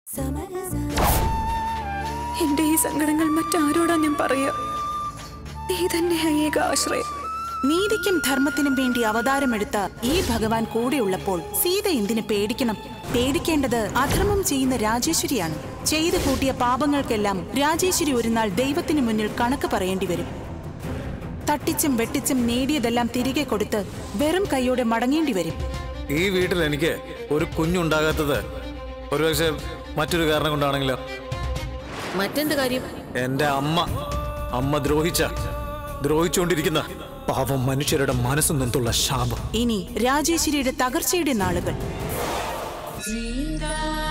എന്റെ ഈ സങ്കടങ്ങൾ മറ്റാരോടാ ഞാൻ പറയാ നീ തന്നെ ഏക ആശ്രയം നീതിക്കും ധർമ്മത്തിനും വേണ്ടി അവതാരമെടുത്ത ഈ ഭഗവാൻ കൂടെയുള്ളപ്പോൾ സീത എന്തിനു പേടിക്കണം പേടിക്കേണ്ടത് അധർമ്മം ചെയ്യുന്ന രാജേശ്വരിയാണ് ചെയ്തു കൂട്ടിയ പാപങ്ങൾക്കെല്ലാം രാജേശ്വരി ഒരു നാൾ ദൈവത്തിനു മുന്നിൽ കണക്ക് പറയേണ്ടി വരും തട്ടിച്ചും വെട്ടിച്ചും നേടിയതെല്ലാം തിരികെ കൊടുത്ത് വെറും കൈയോടെ മടങ്ങേണ്ടി വരും ഈ വീട്ടിൽ എനിക്ക് ഒരു കുഞ്ഞുണ്ടാകാത്തത് ഒരുപക്ഷെ മറ്റൊരു കാരണം കൊണ്ടാണെങ്കിലോ മറ്റെന്ത് കാര്യം എന്റെ അമ്മ അമ്മ ദ്രോഹിച്ച ദ്രോഹിച്ചുകൊണ്ടിരിക്കുന്ന പാവം മനുഷ്യരുടെ മനസ്സു നിന്നുള്ള ശാപം ഇനി രാജേശ്വരിയുടെ തകർച്ചയുടെ നാളുകൾ Zinda